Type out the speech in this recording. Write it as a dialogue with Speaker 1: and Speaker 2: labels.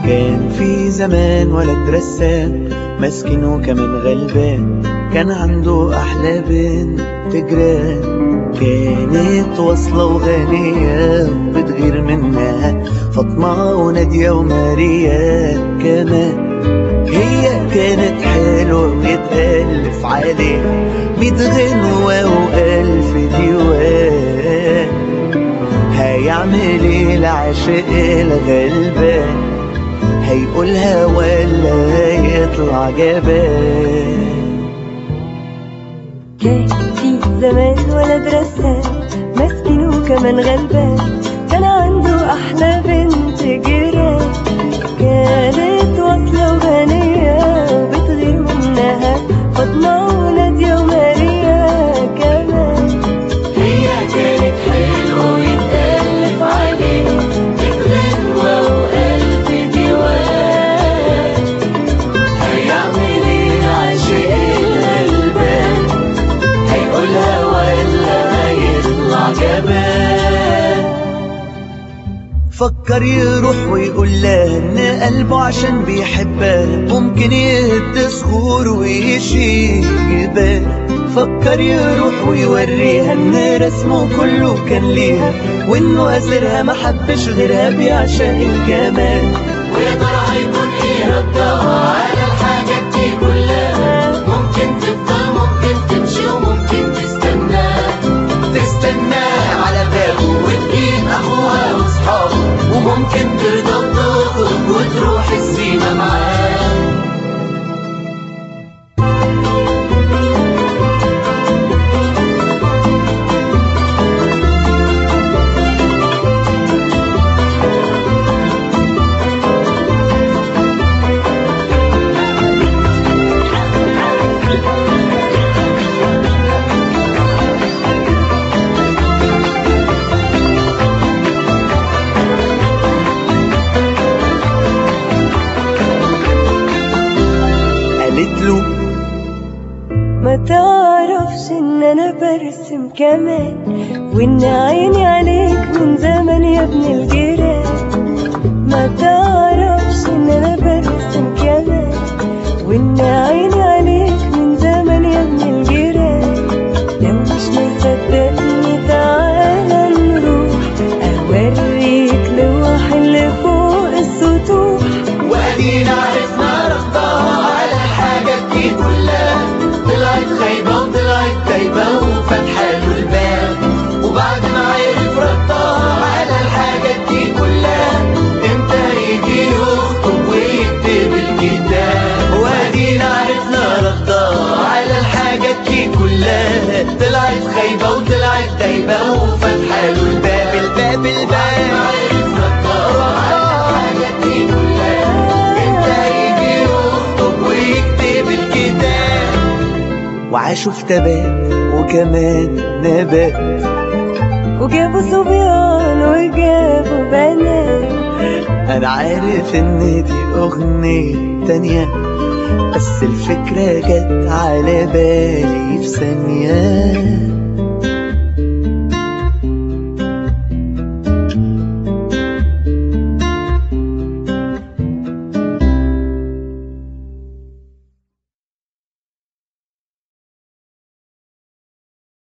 Speaker 1: كان في زمان ولد رسام مسكين وكمان غلبان كان عنده أحلى بنت جيران كانت واصلة وغنية بتغير منها فاطمة ونادية وماريا كمان هي كانت حلوة ويتألف عليها ميت غنوة وألف ديوان هيعمل ايه العاشق الغلبان هيقولها ولا يطلع جبان
Speaker 2: كان في زمان ولد رسام مسكين وكمان غلبان كان عنده أحلى بنت جيران كانت واصلة وغنية وبتغير منها فاطمة ونادية وماريا كمان
Speaker 3: هي كانت حلوة ويتألف عليها بغنوة وقلب ديوان هيعمل ايه العاشق الغلبان هيقولها ولا هيطلع جبان
Speaker 1: فكر يروح ويقول لها ان قلبه عشان بيحبها ممكن يهد صخور ويشيل جبال فكر يروح ويوريها ان رسمه كله كان ليها وانه اسرها ما حبش غيرها بيعشق الجمال
Speaker 3: ويا ترى هيكون ايه ردها على الحاجات دي كلها ممكن تفضل ممكن تمشي وممكن تستنى تستناه على بابه وتجيب اخوها واصحابه وممكن ترضى وتخرج وتروح السيما معاه
Speaker 1: قالت له
Speaker 2: ما تعرفش ان انا برسم كمان وان عيني عليك من زمان يا ابن الجيران ما تعرفش ان انا برسم كمان وان عيني عليك من زمان يا ابن الجيران لو مش مصدقني تعالى نروح اوريك لوح اللي فوق السطوح
Speaker 3: وادينا عرفنا رفضها على الحاجات دي كلها طلعت خايبة وطلعت تايبة وفتحة له الباب وبعد ما عرف ردها على الحاجات دي كلها امتى يجي يخطب ويكتب الكتاب وادينا عرفنا ردها على الحاجات دي كلها طلعت خايبة وطلعت تايبة وفتحة له الباب الباب الباب عرف ردها على الحاجات دي كلها امتى يجي يخطب ويكتب الكتاب
Speaker 1: وعاشوا في تبات وكمان نبات
Speaker 2: وجابوا صبيان وجابوا بنات
Speaker 1: انا عارف ان دي اغنية تانية بس الفكرة جت على بالي في ثانية